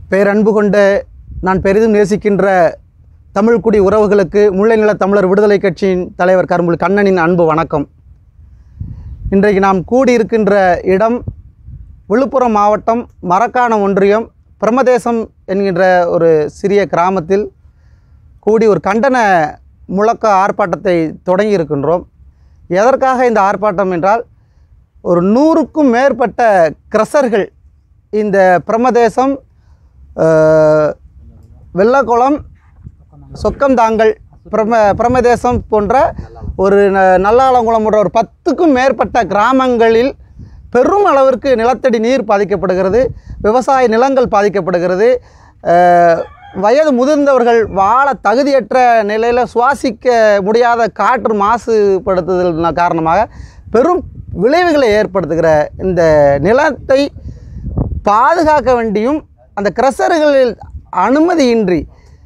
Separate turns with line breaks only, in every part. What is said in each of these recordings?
பேரன்பு கொண்ட நான் பெரிதும் நேசிக்கின்ற தமிழ்குடி உறவுகளுக்கு முல்லைநில தமிழர் விடுதலை கட்சியின் தலைவர் கரும்புல் கண்ணனின் அன்பு வணக்கம் இன்றைக்கு நாம் கூடியிருக்கின்ற இடம் விழுப்புரம் மாவட்டம் மரக்காணம் ஒன்றியம் பிரமதேசம் என்கின்ற ஒரு சிறிய கிராமத்தில் கூடி ஒரு கண்டன முழக்க ஆர்ப்பாட்டத்தை தொடங்கி இருக்கின்றோம் எதற்காக இந்த ஆர்ப்பாட்டம் என்றால் ஒரு நூறுக்கும் மேற்பட்ட கிரசர்கள் இந்த பிரமதேசம் அஹ், வெள்ளக்குளம் சொக்கம்தாங்கல் பிரம பிரமதேசம் போன்ற ஒரு ந- நல்லாளங்குளம் போன்ற ஒரு பத்துக்கும் மேற்பட்ட கிராமங்களில் பெரும் அளவிற்கு நிலத்தடி நீர் பாதிக்கப்படுகிறது விவசாய நிலங்கள் பாதிக்கப்படுகிறது அஹ், வயது முதிர்ந்தவர்கள் வாழ தகுதியற்ற நிலையில் சுவாசிக்க முடியாத காற்று மாசுபடுத்துதல் காரணமாக பெரும் விளைவுகளை ஏற்படுத்துகிற இந்த நிலத்தை பாதுகாக்க வேண்டியும் அந்த கிரசர்களில் அனுமதியின்றி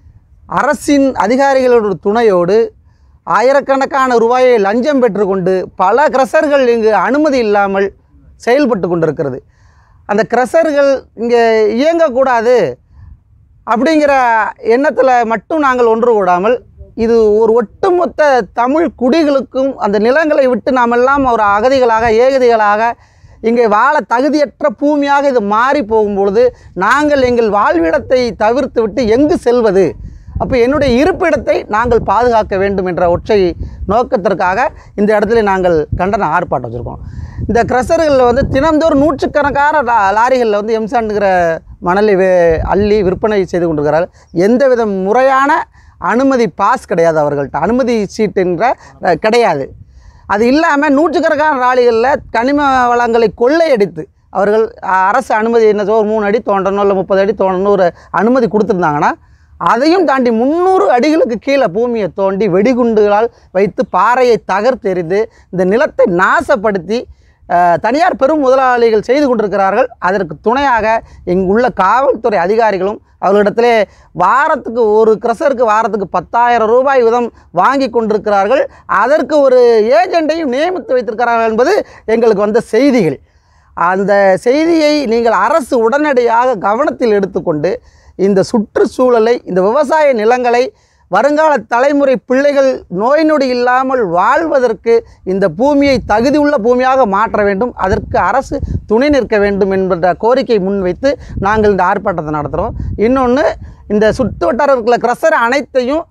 அரசின் அதிகாரிகளோட துணையோடு ஆயிரக்கணக்கான ரூபாயை லஞ்சம் பெற்றுக்கொண்டு பல கிரசர்கள் இங்கு அனுமதி இல்லாமல் செயல்பட்டு கொண்டிருக்கிறது அந்த கிரசர்கள் இங்கே இயங்கக்கூடாது அப்படிங்கிற எண்ணத்தில் மட்டும் நாங்கள் ஒன்று கூடாமல் இது ஒரு ஒட்டுமொத்த தமிழ் குடிகளுக்கும் அந்த நிலங்களை விட்டு நாமெல்லாம் ஒரு அகதிகளாக ஏகதிகளாக இங்கே வாழ தகுதியற்ற பூமியாக இது மாறி போகும்பொழுது நாங்கள் எங்கள் வாழ்விடத்தை தவிர்த்து விட்டு எங்கு செல்வது அப்போ என்னுடைய இருப்பிடத்தை நாங்கள் பாதுகாக்க வேண்டும் என்ற ஒற்றை நோக்கத்திற்காக இந்த இடத்துல நாங்கள் கண்டன ஆர்ப்பாட்டம் வச்சுருக்கோம் இந்த கிரஷர்களில் வந்து தினந்தோறும் நூற்றுக்கணக்கான லா- லாரிகளில் வந்து எம்சாண்டுங்கிற மணலை வே அள்ளி விற்பனை செய்து கொண்டிருக்கிறார்கள் எந்தவித முறையான அனுமதி பாஸ் கிடையாது அவர்கள்ட்ட அனுமதி சீட் என்ற அஹ், கிடையாது அது இல்லாமல் நூற்றுக்கணக்கான லாரிகளில் கனிம வளங்களை கொள்ளையடித்து அவர்கள் அஹ், அரசு அனுமதி என்ன ஒரு மூணு அடி தோண்டணும் இல்லை முப்பது அடி தோண்டணும் ஒரு அனுமதி கொடுத்துருந்தாங்கன்னா அதையும் தாண்டி முந்நூறு அடிகளுக்கு கீழே பூமியை தோண்டி வெடிகுண்டுகளால் வைத்து பாறையை தகர்த்தெறிந்து இந்த நிலத்தை நாசப்படுத்தி அஹ், தனியார் பெரும் முதலாளிகள் செய்து கொண்டிருக்கிறார்கள் அதற்கு துணையாக இங்குள்ள காவல்துறை அதிகாரிகளும் அவர்களிடத்திலே வாரத்துக்கு ஒரு கிரசருக்கு வாரத்துக்கு பத்தாயிரம் ரூபாய் வீதம் வாங்கி கொண்டிருக்கிறார்கள் அதற்கு ஒரு ஏஜெண்ட்டையும் நியமித்து வைத்திருக்கிறார்கள் என்பது எங்களுக்கு வந்த செய்திகள் அந்த செய்தியை நீங்கள் அரசு உடனடியாக கவனத்தில் எடுத்துக்கொண்டு இந்த சுற்றுச்சூழலை இந்த விவசாய நிலங்களை வருங்கால தலைமுறை பிள்ளைகள் நோய் நொடி இல்லாமல் வாழ்வதற்கு இந்த பூமியை தகுதியுள்ள பூமியாக மாற்ற வேண்டும் அதற்கு அரசு துணை நிற்க வேண்டும் என்கிற கோரிக்கை முன்வைத்து நாங்கள் இந்த ஆர்ப்பாட்டத்தை நடத்துகிறோம் இன்னொன்று இந்த சுற்று வட்டாரம் இருக்கிற கிரசர் அனைத்தையும்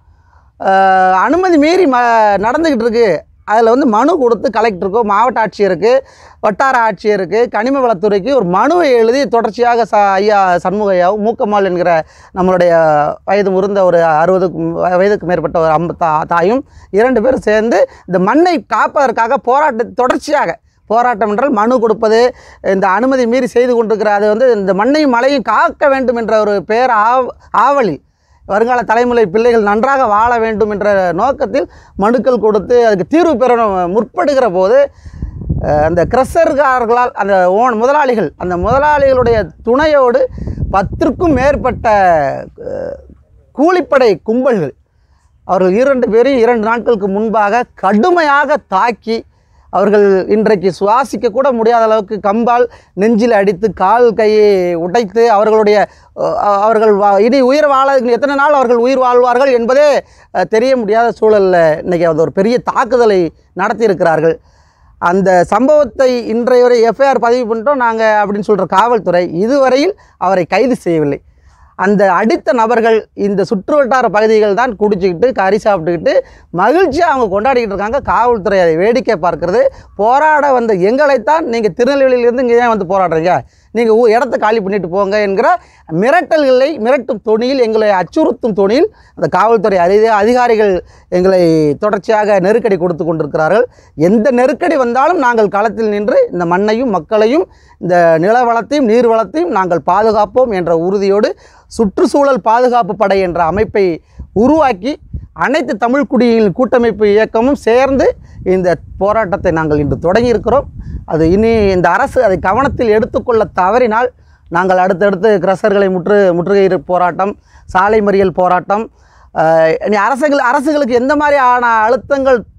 ஆஹ், அனுமதி மீறி ம நடந்துக்கிட்டு இருக்கு அதில் வந்து மனு கொடுத்து கலெக்டருக்கோ மாவட்ட ஆட்சியருக்கு வட்டார ஆட்சியருக்கு கனிம வளத்துறைக்கு ஒரு மனுவை எழுதி தொடர்ச்சியாக ச ஐயா சண்முக ஐயாவும் மூக்கம்மாள் என்கிற நம்மளுடைய வயது முறிந்த ஒரு அறுபதுக்கு வயதுக்கு மேற்பட்ட ஒரு அம்ப தா தாயும் இரண்டு பேரும் சேர்ந்து இந்த மண்ணை காப்பதற்காக போராட்ட தொடர்ச்சியாக போராட்டம் என்றால் மனு கொடுப்பது இந்த அனுமதி மீறி செய்து கொண்டிருக்கிற அது வந்து இந்த மண்ணையும் மலையும் காக்க வேண்டும் என்ற ஒரு பேர் ஆவ ஆவலில் வருங்கால தலைமுறை பிள்ளைகள் நன்றாக வாழ வேண்டும் என்ற நோக்கத்தில் மனுக்கள் கொடுத்து அதுக்கு தீர்வு பெற முற்படுகிற போது அஹ், அந்த கிரஷர்காரர்களால் அந்த ஓன் முதலாளிகள் அந்த முதலாளிகளுடைய துணையோடு பத்திற்கும் மேற்பட்ட அஹ், கூலிப்படை கும்பல்கள் அவர்கள் இரண்டு பேரையும் இரண்டு நாட்களுக்கு முன்பாக கடுமையாக தாக்கி அவர்கள் இன்றைக்கு சுவாசிக்க கூட முடியாத அளவுக்கு கம்பால் நெஞ்சில் அடித்து கால் கையை உடைத்து அவர்களுடைய அஹ், அவர்கள் வா- இனி உயிர் வாழ எத்தனை நாள் அவர்கள் உயிர் வாழ்வார்கள் என்பதே அஹ், தெரிய முடியாத சூழலில் இன்றைக்கி அது ஒரு பெரிய தாக்குதலை நடத்தியிருக்கிறார்கள் அந்த சம்பவத்தை இன்றைய வரை எஃப்ஐஆர் பதிவு பண்ணிட்டோம் நாங்கள் அப்படின்னு சொல்கிற காவல்துறை இதுவரையில் அவரை கைது செய்யவில்லை அந்த அடித்த நபர்கள் இந்த சுற்று வட்டார பகுதிகள் தான் குடிச்சிக்கிட்டு கறி சாப்பிட்டுக்கிட்டு மகிழ்ச்சியாக அவங்க கொண்டாடிக்கிட்டு இருக்காங்க காவல்துறை அதை வேடிக்கை பார்க்கிறது போராட வந்த எங்களைத்தான் நீங்கள் திருநெல்வேலியிலேருந்து இங்கே ஏன் வந்து போராடுறீங்க நீங்கள் ஊ இடத்த காலி பண்ணிட்டு போங்க என்கிற மிரட்டல்களை மிரட்டும் தொனியில் எங்களை அச்சுறுத்தும் தொனியில் அந்த காவல்துறை அதி அதிகாரிகள் எங்களை தொடர்ச்சியாக நெருக்கடி கொடுத்து கொண்டிருக்கிறார்கள் எந்த நெருக்கடி வந்தாலும் நாங்கள் களத்தில் நின்று இந்த மண்ணையும் மக்களையும் இந்த நில வளத்தையும் நீர் வளத்தையும் நாங்கள் பாதுகாப்போம் என்ற உறுதியோடு சுற்றுச்சூழல் பாதுகாப்பு படை என்ற அமைப்பை உருவாக்கி அனைத்து தமிழ் குடியின் கூட்டமைப்பு இயக்கமும் சேர்ந்து இந்த போராட்டத்தை நாங்கள் இன்று தொடங்கியிருக்கிறோம் அது இனி இந்த அரசு அதை கவனத்தில் எடுத்துக்கொள்ள தவறினால் நாங்கள் அடுத்தடுத்து கிரசர்களை முற்று முற்றுகை போராட்டம் சாலை மறியல் போராட்டம் ஆஹ், இனி அரசுகள் அரசுகளுக்கு எந்த மாதிரியான அழுத்தங்கள்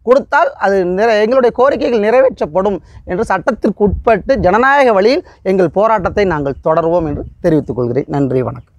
கொடுத்தால் அது நிறை எங்களுடைய கோரிக்கைகள் நிறைவேற்றப்படும் என்று சட்டத்திற்கு உட்பட்டு ஜனநாயக வழியில் எங்கள் போராட்டத்தை நாங்கள் தொடர்வோம் என்று தெரிவித்துக் கொள்கிறேன் நன்றி வணக்கம்